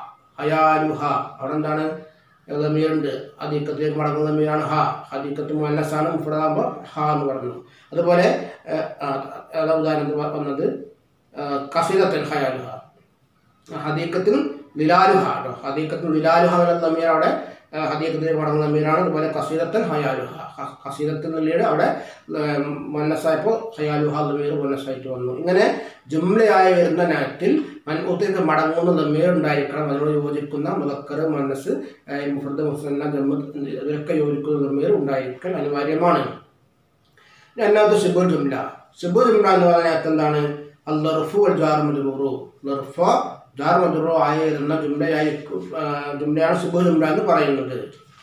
ഹയാലുഹ അവിടെ എന്താണ് ലമീറുണ്ട് ഹദീഖത്തിലേക്ക് മടങ്ങുന്ന ലമീറാണ് ഹ ഹദീഖത്ത് മുന്നസാണ് മുഫ്രദാകുമ്പോൾ ഹ എന്ന് പറഞ്ഞു അതുപോലെ ഏഹ്, ആ, അതാ ഉദാഹരണത്തിന് വന്നത് കസീദത്തൻ ഹയാലുഹ ഹദീക്കത്തിനും ലിലാലുഹ കേട്ടോ ഹദീക്കത്തിനും ലിലാലുഹ എന്ന തമ്മീർ അവിടെ ആ, ഹദീക്കത്തിലേക്ക് മടങ്ങുന്ന തമ്മീരാണ് അതുപോലെ കസീദത്തൻ ഹയാലുഹ ഹ- കസീദത്തൻ നിലയുടെ അവിടെ മന്നസായപ്പോൾ ഹയാലുഹ തമ്മീർ മന്നസായിട്ട് വന്നു ഇങ്ങനെ ജുംലയായി വരുന്ന നാറ്റിൽ മൻകൂത്തേക്ക് മടങ്ങുന്ന തമ്മീർ ഉണ്ടായിരിക്കണം അതിനോട് യോജിക്കുന്ന മുതക്കർ മനസ്സ് മുഫർദ് മുസന്ന ജമ്മ ഇതിലൊക്കെ യോജിക്കുന്ന തമ്മീർ ഉണ്ടായിരിക്കൽ അനിവാര്യമാണ് രണ്ടാമത്തെ ഷിബു ജുംല ഷിബു ജുംല എന്ന് പറയുന്നത് എന്താണ് അല്ലർഫു അൽ ജാർ മജറൂറു ലർഫ ജാർ മജറൂറു ആയിരുന്ന ജുംലയായി ആ, ജുംലയാണ് ഷിബു ജുംല എന്ന് പറയുന്നത്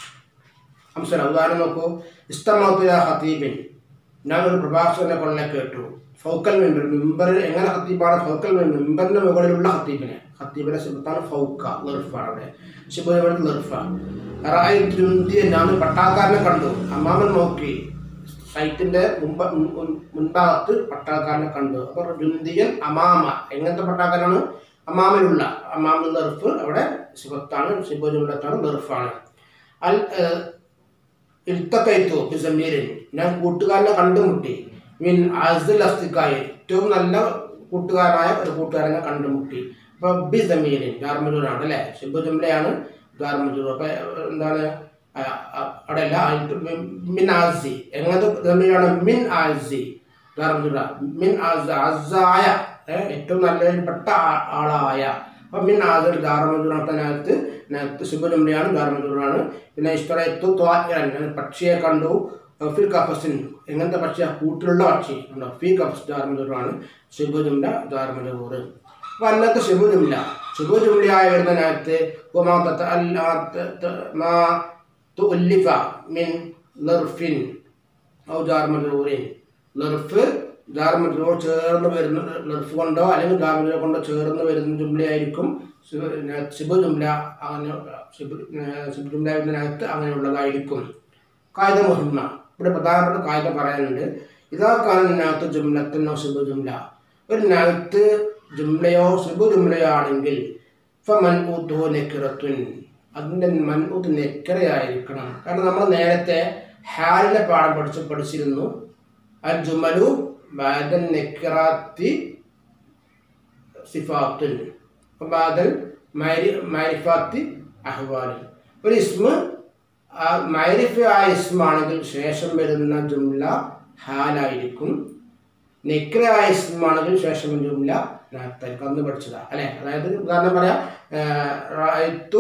ഹംസന ഉദാഹരണം നോക്കൂ ഇസ്തമത്തുല ഹത്തീബിൻ ഞാനൊരു പ്രഭാഷകനെ കൊള്ളെ കേട്ടു ഫൗക്കൽ മെമ്പർ മെമ്പർ എങ്ങനെ ഹത്തീബാണ് ഫൗക്കൽ മെമ്പർ മെമ്പറിന്റെ മുകളിലുള്ള ഹത്തീബിനെ ഹത്തീബിന്റെ സിബത്താണ് ഫൗക്ക ലർഫാണ് അവിടെ ഷിബു ലർഫ റായി ഞാൻ പട്ടാക്കാരനെ കണ്ടു അമ്മാമൻ നോക്കി സൈറ്റിന്റെ മുമ്പ് മുൻ- മുൻ- മുൻഭാഗത്ത് പട്ടാക്കാരനെ കണ്ടു അപ്പോൾ ജുന്തിയൻ അമാമ എങ്ങനത്തെ പട്ടാക്കാരാണ് അമാമയിലുള്ള അമാമ നെർഫ് അവിടെ ശിവത്താണ് ശിവജുണ്ടത്താണ് നെർഫാണ് അൽ ഏഹ്, ഇൽത്തക്കൈത്തു ബിസമീരിൻ ഞാൻ കൂട്ടുകാരനെ കണ്ടുമുട്ടി മീൻ അസുൽ അസ്തിക്കായി ഏറ്റവും നല്ല കൂട്ടുകാരനായ ഒരു കൂട്ടുകാരനെ കണ്ടുമുട്ടി അപ്പൊ ബി സമീരിൻ ഗാർമജൂറാണ് അല്ലേ ശിബു ജുംലയാണ് ഗാർമജൂർ അപ്പൊ എന്താണ് ആ, ആ, അവിടെ അല്ല ആയിട്ട് മിൻ- മിൻ ആസി എങ്ങനത്തെ സമീരാണ് മിൻ ആസി ഗാർമജൂറ മിൻ ആസ അസായ ഏ, ഏറ്റവും നല്ലപ്പെട്ട ആ- ആളായ അപ്പൊ മിൻ ആസൽ ഗാർമജൂറിനകത്ത് നകത്ത് ശുഭജുംലയാണ് ഗാർമജൂറാണ് പിന്നെ ഇഷ്ടറയത്തു ത്വാൻ പക്ഷിയെ കണ്ടു ഫിൽ കഫസിൻ എങ്ങനത്തെ പക്ഷിയാ കൂട്ടിലുള്ള പക്ഷി ഉണ്ടോ ഫി കഫസ് ഗാർമജൂറാണ് ശുഭജുംല ഗാർമജൂർ അപ്പൊ അന്നത്തെ ശുഭജുംല ശുഭജുംലയായി വരുന്നതിനകത്ത് ഉമാ തത- അൽ- ആ ത- ത- മാ തുല്ലിഫ മിൻ ലർഫിൻ ഔ ജാർമജൂറിൻ ലർഫ് ജാർമജൂർ ചേർന്ന് വരുന്ന ലർഫ് കൊണ്ടോ അല്ലെങ്കിൽ ജാർമജൂർ കൊണ്ടോ ചേർന്ന് വരുന്ന ജുംലയായിരിക്കും ശിബു ജുംല അങ്ങനെ ശിബു ശിബു ജുംല വരുന്നതിനകത്ത് അങ്ങനെയുള്ളതായിരിക്കും കായിക മുഹിമ ഇവിടെ പ്രധാനപ്പെട്ട കായിക പറയാനുണ്ട് ഇതാ കാണുന്നതിനകത്ത് ജുംലത്തിനോ ശിബു ജുംല ഒരു നകത്ത് ജുംലയോ ശിബു ജുംലയോ ആണെങ്കിൽ ഫമൻ ഉദ്ദു നെക്കിറത്തുൻ അതിൻ്റെ മൻഉദ് നെക്കറയായിരിക്കണം കാരണം നമ്മൾ നേരത്തെ ഹാലിനെ പാഠം പഠിച്ച് പഠിച്ചിരുന്നു അൽ ജുമലു ബാദൽ നെക്കിറാത്തി സിഫാത്തുൻ ബാദൽ മൈരി മൈരിഫാത്തി അഹ്വാലി ഒരു ഇസ്മ ആ മൈരിഫ ആയ ഇസ്മാണെങ്കിൽ ശേഷം വരുന്ന ജുംല ഹാലായിരിക്കും നിക്രയായ ഇസ്മാണെങ്കിൽ ശേഷം വരുന്ന ജുംല നാത്തായിരിക്കും അന്ന് പഠിച്ചതാ അല്ലെ അതായത് ഉദാഹരണം പറയാം റഅയ്തു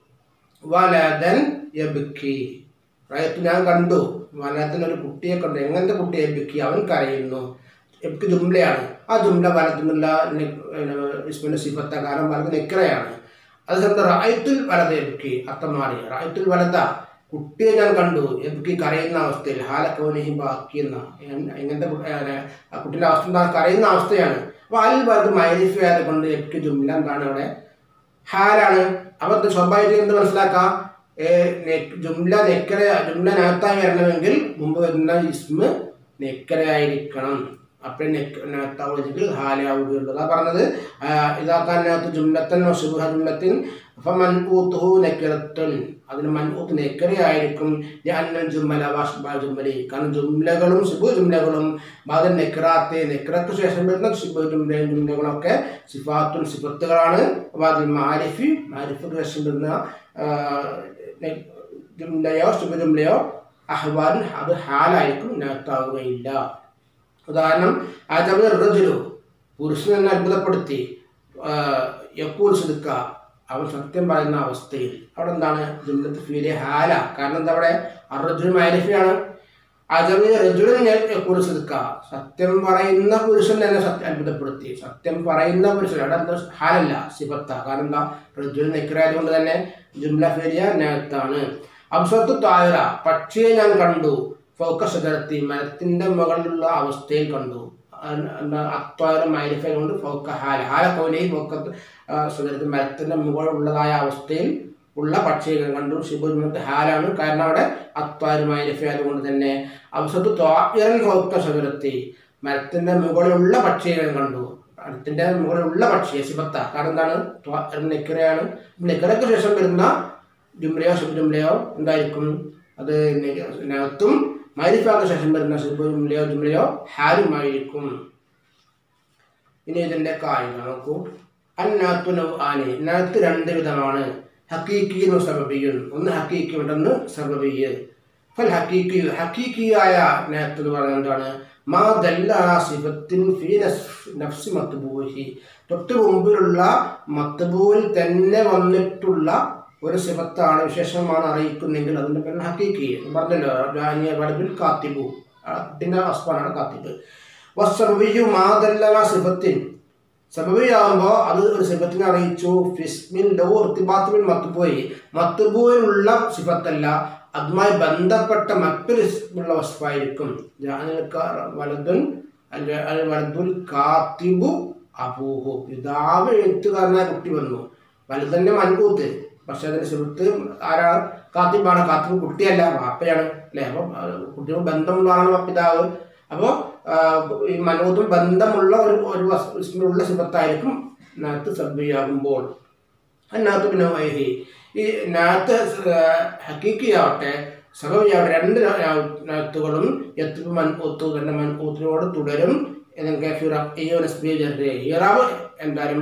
വലദൻ യബ്കി റഅയ്തു ഞാൻ കണ്ടു വലദൻ ഒരു കുട്ടിയെ കണ്ടു എങ്ങനത്തെ കുട്ടിയെ യബ്കി അവൻ കരയുന്നു യബ്കി ജുംലയാണ് ആ ജുംല വലത്തുന്നുള്ള ഇസ്മിന്റെ സിഫത്ത കാരണം വലത് നിക്രയാണ് അത് സമയത്ത് റായത്തുൽ വലത് യബ്കി അർത്ഥം മാറി റായത്തുൽ വലത കുട്ടിയെ ഞാൻ കണ്ടു യബ്കി കരയുന്ന അവസ്ഥയിൽ ഹാലക്കവനെഹി ബാക്കി എന്ന ഇങ്ങനത്തെ കു- ഏ, ആ കുട്ടിയുടെ അവസ്ഥ എന്താ കരയുന്ന അവസ്ഥയാണ് അപ്പൊ അതിൽ വലത് മൈരിഫ് ആയത് കൊണ്ട് യബ്കി ജുംല എന്താണ് അവിടെ ഹാലാണ് അവർക്ക് സ്വാഭാവികം എന്ത് മനസ്സിലാക്കാം ഏ, നെ- ജുംല നെക്കര ജുംല നകത്തായി വരണമെങ്കിൽ മുമ്പ് വരുന്ന ഇസ്മ നെക്കരയായിരിക്കണം അപ്പോൾ നെത്താവുകയെങ്കിൽ ഹാലാവുകയുള്ളൂ അതാ പറഞ്ഞത് ആ, ഇതാക്കാനകത്ത് ജുംലത്തൻ ശുഭ ജുംലത്തിൻ അപ്പം മൻകൂത്തുഹു നെക്കിറത്തുൻ അതിന് മൻകൂത്ത് നെക്കരയായിരിക്കും ഞാൻ ജുമ്മല വാഷ്ബ ജുമ്മലി കാരണം ജുംലകളും ശുഭ ജുംലകളും ബാദൽ നെക്കറാത്തെ നെക്കറക്ക് ശേഷം വരുന്ന ശുഭ ജുംലയും ജുംലകളൊക്കെ സിഫാത്തുൻ സിഫത്തുകളാണ് അപ്പോൾ അതിൽ മാരിഫി മാരിഫിക്ക് ശേഷം വരുന്ന ആ, നെ- ജുംലയോ ശുഭ ജുംലയോ അഹ്വാൻ അത് ഹാലായിരിക്കും നകത്താവുകയില്ല ഉദാഹരണം ആജബ് റജുലു പുരുഷൻ എന്നെ അത്ഭുതപ്പെടുത്തി യക്കൂൽ സുതുക്ക അവൻ സത്യം പറയുന്ന അവസ്ഥയിൽ അവിടെ എന്താണ് ജുംലത്ത് ഫീലെ ഹാല കാരണം എന്താ അവിടെ അറജുൽ മാരിഫിയാണ് അജബ് റജുലിനെ യക്കൂൽ സുതുക്ക സത്യം പറയുന്ന പുരുഷൻ എന്നെ സത്യം അത്ഭുതപ്പെടുത്തി സത്യം പറയുന്ന പുരുഷൻ അവിടെ എന്താ ഹാലല്ല സിബത്ത കാരണം എന്താ റജുൽ നെക്കറായത് കൊണ്ട് തന്നെ ജുംല ഫേരിയ നേരത്താണ് അബ്സത്ത് തായറ പക്ഷിയെ ഞാൻ കണ്ടു ഫൗക്ക ഷജറത്തി മരത്തിന്റെ മുകളിലുള്ള അവസ്ഥയിൽ കണ്ടു അത്വാര മൈരിഫ കൊണ്ട് ഫൗക്ക ഹാല ഹാല കൗലി ഫൗക്കത്ത് ഷജറത്തി മരത്തിന്റെ മുകളിലുള്ളതായ അവസ്ഥയിൽ ഉള്ള പക്ഷിയെ കണ്ടു ഷിബുമത്ത് ഹാലാണ് കാരണം അവിടെ അത്വാര മൈരിഫ ആയതുകൊണ്ട് തന്നെ അവസത്ത് ത്വായിറൻ ഫൗക്ക ഷജറത്തി മരത്തിന്റെ മുകളിലുള്ള പക്ഷിയെ കണ്ടു മരത്തിന്റെ മുകളിലുള്ള പക്ഷിയെ ശിബത്ത കാരണം എന്താണ് ത്വായിറൻ നെക്കറയാണ് നെക്കറയ്ക്ക് ശേഷം വരുന്ന ജുംലയോ ശുഭ ജുംലയോ എന്തായിരിക്കും അത് നകത്തും മൈരിഫാക്ക് ശേഷം വരുന്ന ശുഭ ജുംലയോ ജുംലയോ ഹാലുമായിരിക്കും ഇനി ഇതിന്റെ കാര്യം നോക്കൂ അന്നാത്തു നൗആനി നകത്ത് രണ്ട് വിധമാണ് ഹക്കീക്കിയും സബബിയും ഒന്ന് ഹക്കീക്കി മറ്റൊന്ന് സബബിയ് ഫൽ ഹക്കീക്കി ഹക്കീക്കിയായ നകത്ത് എന്ന് പറയുന്നത് എന്താണ് മാ ദല്ല അലാ സിഫത്തിൻ ഫീ നസ്- നഫ്സി മത്ബൂഹി തൊട്ട് മുമ്പിലുള്ള മത്ബൂൽ തന്നെ വന്നിട്ടുള്ള ഒരു സിഫത്താണ് വിശേഷമാണ് അറിയിക്കുന്നെങ്കിൽ അതിന്റെ പേര് ഹക്കീക്കി പറഞ്ഞല്ലോ ജാനിയ വടബിൽ കാത്തിബു അതിന്റെ അസ്മാനാണ് കാത്തിബ് വസ്സബിയു മാതല്ല സിഫത്തിൻ സബബിയാകുമ്പോൾ അത് ഒരു സിഫത്തിനെ അറിയിച്ചു ഫിസ്മിൻ ലോ ഇർത്തിബാത്തുമിൻ മത്തുപോയി മത്തുപോയിലുള്ള സിഫത്തല്ല അതുമായി ബന്ധപ്പെട്ട മറ്റൊരു ഇസ്മുള്ള വസ്ഫായിരിക്കും വലതുൻ അല്ല അൽ വലതുൽ കാത്തിബു അബൂഹു പിതാവ് എഴുത്തുകാരനായ കുട്ടി വന്നു വലുതന്നെ മൻകൂത്ത് പക്ഷെ അതിന്റെ സുഹൃത്ത് ആരാണ് കാത്തിബാണ് കാത്തിബ് കുട്ടിയല്ല വാപ്പയാണ് അല്ലേ അപ്പം കുട്ടികൾ ബന്ധമുള്ളതാണ് പിതാവ് അപ്പോൾ ഈ മനോതും ബന്ധമുള്ള ഒരു ഒരു വസ്- ഇസ്മിലുള്ള സിബത്തായിരിക്കും നാത്ത് സബ്ബിയാകുമ്പോൾ അതിനകത്ത് പിന്നെ വൈഹി ഈ നാത്ത് ഹക്കീക്കിയാവട്ടെ സബബിയാവട്ടെ രണ്ട് നാത്തുകളും എത്തും മൻ ഒത്തു തന്നെ മൻ ഊത്തിനോട് തുടരും എന്നൊക്കെ ഫിറോ നസ്ബി ഇറാബ് എന്തായാലും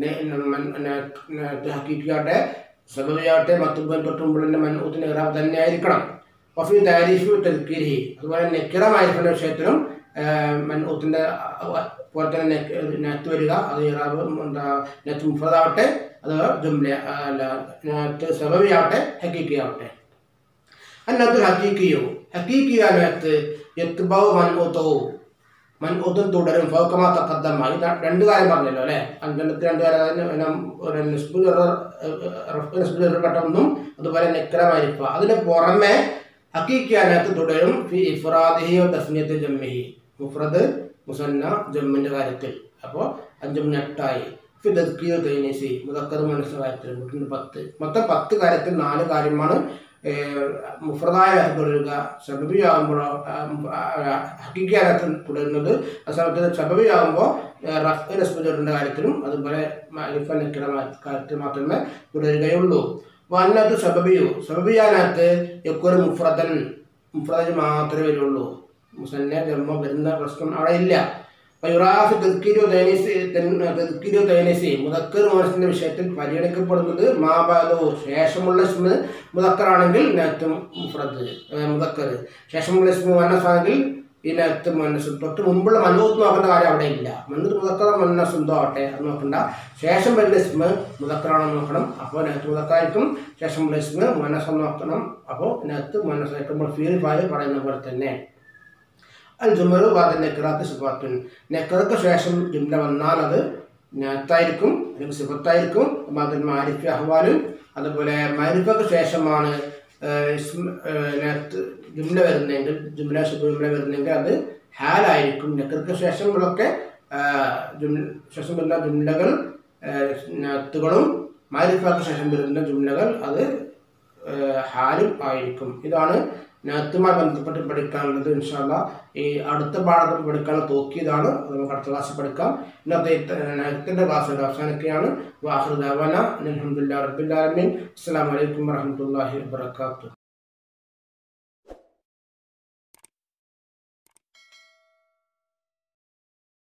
ഹക്കീക്കാട്ടെ സബബിയാവട്ടെ മത്തുബൻ തൊട്ടുമ്പോഴെ മൻ ഊത്തിന് ഇറാബ് തന്നെ ആയിരിക്കണം വഫി താരിഫ് തെൽക്കിരി അതുപോലെ നെക്കിറമായിരിക്കുന്ന വിഷയത്തിലും മൻഊത്തിൻ്റെ പോലെ തന്നെ നെറ്റ് വരിക അത് ഇറാബ് എന്താ നെറ്റ് മുഫ്രദാവട്ടെ അത് ജുംല അല്ല നെറ്റ് സബബിയാവട്ടെ ഹക്കീക്കിയാവട്ടെ അന്നത്തിൽ ഹക്കീക്കിയോ ഹക്കീക്കിയാനകത്ത് എത്തുബാവ് മൻഊത്തവും മൻഊത്തും തുടരും ഫൗക്കമാ തക്കദ്ദമായി രണ്ട് കാര്യം പറഞ്ഞല്ലോ അല്ലേ അഞ്ചെണ്ണത്തിൽ രണ്ട് കാര്യം നിസ്ബുൽ പെട്ട ഒന്നും അതുപോലെ നെക്കരമായിരിക്കുക അതിന് പുറമെ ഹക്കീക്കിയാനകത്ത് തുടരും ഫി ഇഫ്രാദിഹിയോ തസ്മിയത്ത് ജമ്മിഹി മുഫ്രദ് മുസന്ന ജമ്മിൻ്റെ കാര്യത്തിൽ അപ്പോൾ അഞ്ചും ഞെട്ടായി ഫി ദസ്കിയോ തൈനസി മുതക്കത് മനസ്സ് കാര്യത്തിൽ മുട്ടിന് പത്ത് മൊത്തം പത്ത് കാര്യത്തിൽ നാല് കാര്യമാണ് മുഫ്രദായ തുടരുക സബബിയാകുമ്പോഴോ ഹക്കിക്കാനത്ത് തുടരുന്നത് ആ സമയത്ത് സബബിയാകുമ്പോൾ റഫ് റസ്ബുജറിൻ്റെ കാര്യത്തിലും അതുപോലെ അലിഫ നിക്കിട കാര്യത്തിൽ മാത്രമേ തുടരുകയുള്ളൂ വന്നത് സബബിയു സബബിയാനകത്ത് എക്കൊരു മുഫ്രദൻ മുഫ്രദ് മാത്രമേ വരുള്ളൂ മുസന്നെ ജന്മ വരുന്ന പ്രശ്നം അവിടെ ഇല്ല യുറാഫ് തെക്കിരു തൈനസി തെക്കിരു തൈനസി മുതക്കർ മനസ്സിന്റെ വിഷയത്തിൽ പരിഗണിക്കപ്പെടുന്നത് മാബാദോ ശേഷമുള്ള ഇസ്മ മുതക്കറാണെങ്കിൽ നത്തും മുഫ്രദ് മുതക്കർ ശേഷമുള്ള ഇസ്മ മനസ്സാണെങ്കിൽ ഈ നത്ത് മനസ്സും തൊട്ട് മുമ്പുള്ള മനോത്ത് നോക്കേണ്ട കാര്യം അവിടെ ഇല്ല മന്നത് മുതക്കറ മനസ്സുന്തോ ആവട്ടെ അത് നോക്കണ്ട ശേഷം വരുന്ന ഇസ്മ മുതക്കറാണെന്ന് നോക്കണം അപ്പോൾ നത്ത് മുതക്കായിരിക്കും ശേഷമുള്ള ഇസ്മ മനസ്സ് നോക്കണം അപ്പോൾ നത്ത് മനസ്സായിരിക്കും നമ്മൾ ഫീൽ ഫാല് പറയുന്ന പോലെ തന്നെ അൽ ജുമലു ബാദ നെക്കറാത്ത് സിഫാത്തുൻ നെക്കറക്ക് ശേഷം ജുംല വന്നാൽ അത് നത്തായിരിക്കും അല്ലെങ്കിൽ സിഫത്തായിരിക്കും അതിൽ മാരിഫ് അഹ്വാലും അതുപോലെ മാരിഫക്ക് ശേഷമാണ് ജുംല വരുന്നതെങ്കിൽ ജുംല ജുംല വരുന്നെങ്കിൽ അത് ഹാലായിരിക്കും നെക്കർക്ക് ശേഷമുള്ളൊക്കെ ജും ശേഷം വരുന്ന ജുംലകൾ നത്തുകളും മാരിഫക്ക് ശേഷം വരുന്ന ജുംലകൾ അത് ഹാലും ആയിരിക്കും ഇതാണ് നത്തുമായി ബന്ധപ്പെട്ട് പഠിക്കാനുള്ളത് ഇൻഷാല്ല ഈ അടുത്ത പാഠത്തിൽ പഠിക്കാനുള്ള തോക്കിയതാണ് അത് നമുക്ക് അടുത്ത ക്ലാസ്സിൽ പഠിക്കാം ഇന്നത്തെ നയത്തിൻ്റെ ക്ലാസ് ഇവിടെ അവസാനിക്കുകയാണ് വാഹൃദാവന അലഹമുല്ലാ റബ്ബുല്ലാലമീൻ അസ്സാം വലൈക്കും വാഹമത്തല്ലാഹി വാത്തു